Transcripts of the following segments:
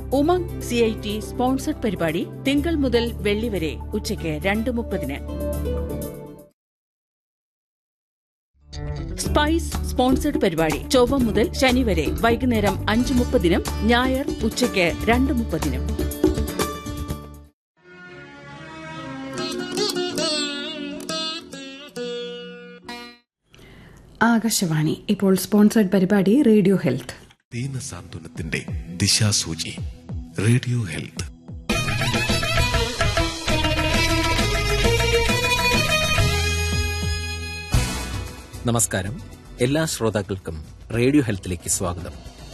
Umang C I T sponsored പരിപാടി തിങ്കൾ മുതൽ വെള്ളി വരെ ഉച്ചയ്ക്ക് രണ്ട് മുപ്പതിന് സ്പൈസ് സ്പോൺസർഡ് പരിപാടി ചൊവ്വ മുതൽ ശനി വരെ വൈകുന്നേരം അഞ്ച് മുപ്പതിനും ഞായർ ഉച്ചയ്ക്ക് രണ്ട് മുപ്പതിനും ആകാശവാണി ഇപ്പോൾ സ്പോൺസർഡ് പരിപാടി റേഡിയോ ഹെൽത്ത് ദീനസാന്ത്വനത്തിന്റെ ദിശാസൂചി റേഡിയോ ഹെൽത്ത് നമസ്കാരം എല്ലാ ശ്രോതാക്കൾക്കും റേഡിയോ ഹെൽത്തിലേക്ക് സ്വാഗതം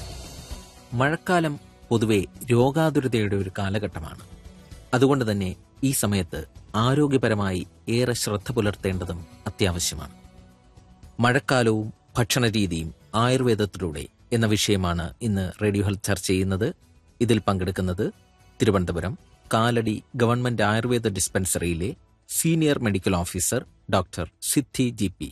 മഴക്കാലം പൊതുവെ രോഗാതുരതയുടെ ഒരു കാലഘട്ടമാണ് അതുകൊണ്ട് തന്നെ ഈ സമയത്ത് ആരോഗ്യപരമായി ഏറെ ശ്രദ്ധ പുലർത്തേണ്ടതും അത്യാവശ്യമാണ് മഴക്കാലവും ഭക്ഷണരീതിയും ആയുർവേദത്തിലൂടെ എന്ന വിഷയമാണ് ഇന്ന് റേഡിയോ ഹെൽത്ത് ചർച്ച ചെയ്യുന്നത് ഇതിൽ പങ്കെടുക്കുന്നത് തിരുവനന്തപുരം കാലടി ഗവൺമെന്റ് ആയുർവേദ ഡിസ്പെൻസറിയിലെ senior medical officer doctor Siddhi G P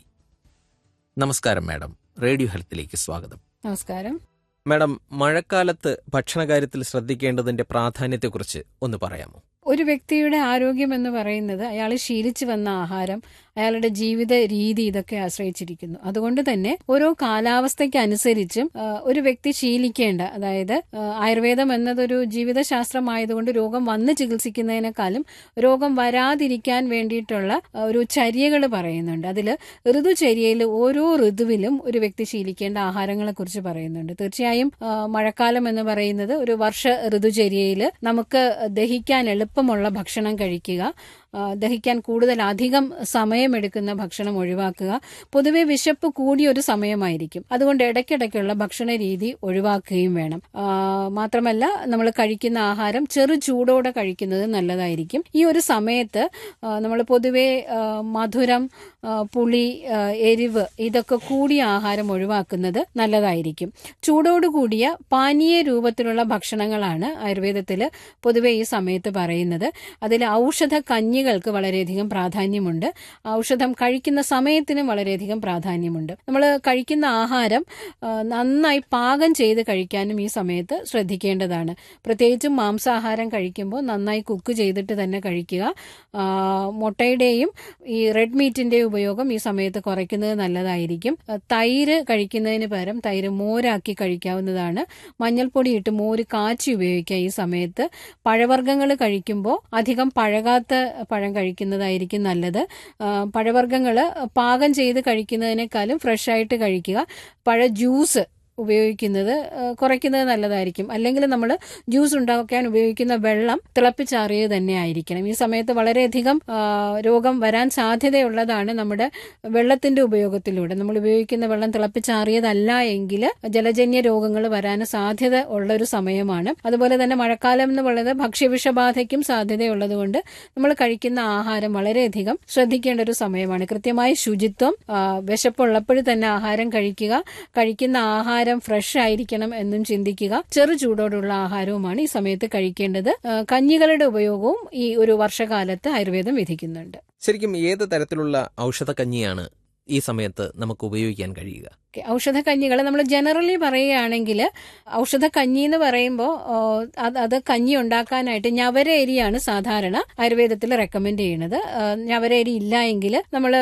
നമസ്കാരം മാഡം റേഡിയോ ഹെൽത്തിലേക്ക് സ്വാഗതം നമസ്കാരം മാഡം മഴക്കാലത്ത് ഭക്ഷണകാര്യത്തിൽ ശ്രദ്ധിക്കേണ്ടതിന്റെ പ്രാധാന്യത്തെക്കുറിച്ച് ഒന്ന് പറയാമോ ഒരു വ്യക്തിയുടെ ആരോഗ്യം എന്ന് പറയുന്നത് അയാൾ ശീലിച്ചു വന്ന ആഹാരം അയാളുടെ ജീവിത രീതി ഇതൊക്കെ ആശ്രയിച്ചിരിക്കുന്നു അതുകൊണ്ട് തന്നെ ഓരോ കാലാവസ്ഥയ്ക്ക് അനുസരിച്ചും ആ, ഒരു വ്യക്തി ശീലിക്കേണ്ട അതായത് ആ, ആയുർവേദം എന്നതൊരു ജീവിതശാസ്ത്രമായതുകൊണ്ട് രോഗം വന്ന് ചികിത്സിക്കുന്നതിനേക്കാളും രോഗം വരാതിരിക്കാൻ വേണ്ടിയിട്ടുള്ള ആ, ഒരു ചര്യകൾ പറയുന്നുണ്ട് അതിൽ ഋതുചര്യയിൽ ഓരോ ഋതുവിലും ഒരു വ്യക്തി ശീലിക്കേണ്ട ആഹാരങ്ങളെ കുറിച്ച് പറയുന്നുണ്ട് തീർച്ചയായും ആ, മഴക്കാലം എന്ന് പറയുന്നത് ഒരു വർഷ ഋതുചര്യയിൽ നമുക്ക് ദഹിക്കാൻ എളുപ്പമുള്ള ഭക്ഷണം കഴിക്കുക ആ, ദഹിക്കാൻ കൂടുതൽ അധികം സമയമെടുക്കുന്ന ഭക്ഷണം ഒഴിവാക്കുക പൊതുവെ വിശപ്പ് കൂടിയ ഒരു സമയമായിരിക്കും അതുകൊണ്ട് ഇടയ്ക്കിടയ്ക്കുള്ള ഭക്ഷണ രീതി ഒഴിവാക്കുകയും വേണം ആ, മാത്രമല്ല നമ്മൾ കഴിക്കുന്ന ആഹാരം ചെറു ചൂടോടെ കഴിക്കുന്നത് നല്ലതായിരിക്കും ഈ ഒരു സമയത്ത് നമ്മൾ പൊതുവെ ആ, മധുരം ആ, പുളി ആ, എരിവ് ഇതൊക്കെ കൂടിയ ആഹാരം ഒഴിവാക്കുന്നത് നല്ലതായിരിക്കും ചൂടോട് കൂടിയ പാനീയ രൂപത്തിലുള്ള ഭക്ഷണങ്ങളാണ് ആയുർവേദത്തിൽ പൊതുവെ ഈ സമയത്ത് പറയുന്നത് അതിൽ ഔഷധ കഞ്ഞികൾക്ക് വളരെയധികം പ്രാധാന്യമുണ്ട് ഔഷധം കഴിക്കുന്ന സമയത്തിനും വളരെയധികം പ്രാധാന്യമുണ്ട് നമ്മൾ കഴിക്കുന്ന ആഹാരം ആ, നന്നായി പാകം ചെയ്ത് കഴിക്കാനും ഈ സമയത്ത് ശ്രദ്ധിക്കേണ്ടതാണ് പ്രത്യേകിച്ചും മാംസാഹാരം കഴിക്കുമ്പോൾ നന്നായി കുക്ക് ചെയ്തിട്ട് തന്നെ കഴിക്കുക ആ, മുട്ടയുടെയും ഈ റെഡ് മീറ്റിന്റെയും ഉപയോഗം ഈ സമയത്ത് കുറയ്ക്കുന്നത് നല്ലതായിരിക്കും ആ, തൈര് കഴിക്കുന്നതിന് പകരം തൈര് മോരാക്കി കഴിക്കാവുന്നതാണ് മഞ്ഞൾപ്പൊടി ഇട്ട് മോര് കാച്ചി ഉപയോഗിക്കുക ഈ സമയത്ത് പഴവർഗ്ഗങ്ങൾ കഴിക്കുമ്പോൾ അധികം പഴകാത്ത പഴം കഴിക്കുന്നതായിരിക്കും നല്ലത് പഴവർഗ്ഗങ്ങൾ പാകം ചെയ്ത് കഴിക്കുന്നതിനേക്കാളും ഫ്രഷ് ആയിട്ട് കഴിക്കുക പഴ ജ്യൂസ് ഉപയോഗിക്കുന്നത് ആ, കുറയ്ക്കുന്നത് നല്ലതായിരിക്കും അല്ലെങ്കിൽ നമ്മൾ ജ്യൂസ് ഉണ്ടാക്കാൻ ഉപയോഗിക്കുന്ന വെള്ളം തിളപ്പിച്ചാറിയത് തന്നെ ആയിരിക്കണം ഈ സമയത്ത് വളരെയധികം ആ, രോഗം വരാൻ സാധ്യതയുള്ളതാണ് നമ്മുടെ വെള്ളത്തിന്റെ ഉപയോഗത്തിലൂടെ നമ്മൾ ഉപയോഗിക്കുന്ന വെള്ളം തിളപ്പിച്ചാറിയതല്ല എങ്കിൽ ജലജന്യ രോഗങ്ങൾ വരാൻ സാധ്യത ഉള്ള ഒരു സമയമാണ് അതുപോലെ തന്നെ മഴക്കാലം എന്ന് പറയുന്നത് ഭക്ഷ്യവിഷബാധയ്ക്കും സാധ്യതയുള്ളതുകൊണ്ട് നമ്മൾ കഴിക്കുന്ന ആഹാരം വളരെയധികം ശ്രദ്ധിക്കേണ്ട ഒരു സമയമാണ് കൃത്യമായി ശുചിത്വം ആ, വിശപ്പുള്ളപ്പോഴും തന്നെ ആഹാരം കഴിക്കുക കഴിക്കുന്ന ആഹാരം ഫ്രഷ് ആയിരിക്കണം എന്നും ചിന്തിക്കുക ചെറു ചൂടോടുള്ള ആഹാരവുമാണ് ഈ സമയത്ത് കഴിക്കേണ്ടത് ആ, കഞ്ഞികളുടെ ഉപയോഗവും ഈ ഒരു വർഷകാലത്ത് ആയുർവേദം വിധിക്കുന്നുണ്ട് ശരിക്കും ഏത് തരത്തിലുള്ള ഔഷധക്കഞ്ഞിയാണ് ഈ സമയത്ത് നമുക്ക് ഉപയോഗിക്കാൻ കഴിയുക ഓക്കെ ഔഷധക്കഞ്ഞികൾ നമ്മൾ ജനറലി പറയുകയാണെങ്കിൽ ഔഷധക്കഞ്ഞി എന്ന് പറയുമ്പോൾ അത് അത് കഞ്ഞി ഉണ്ടാക്കാനായിട്ട് ഞവര അരിയാണ് സാധാരണ ആയുർവേദത്തിൽ റെക്കമെൻഡ് ചെയ്യുന്നത് ആ, ഞവര അരി ഇല്ല എങ്കിൽ നമ്മൾ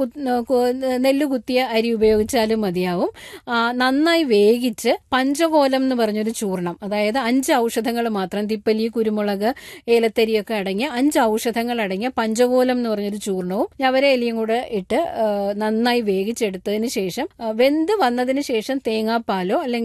നെല്ല് കുത്തിയ അരി ഉപയോഗിച്ചാലും മതിയാവും ആ, നന്നായി വേവിച്ച് പഞ്ചകോലം എന്ന് പറഞ്ഞൊരു ചൂർണം അതായത് അഞ്ച് ഔഷധങ്ങൾ മാത്രം തിപ്പലി കുരുമുളക് ഏലത്തരിയൊക്കെ അടങ്ങിയ അഞ്ച് ഔഷധങ്ങൾ അടങ്ങിയ പഞ്ചകോലം എന്ന് പറഞ്ഞൊരു ചൂർണവും ഞവര ഇലയും കൂടെ ഇട്ട് ആ, നന്നായി വേവിച്ചെടുത്തതിന് ശേഷം ആ, വെന്ത് വന്നതിന് ശേഷം തേങ്ങാപ്പാലോ അല്ലെങ്കിൽ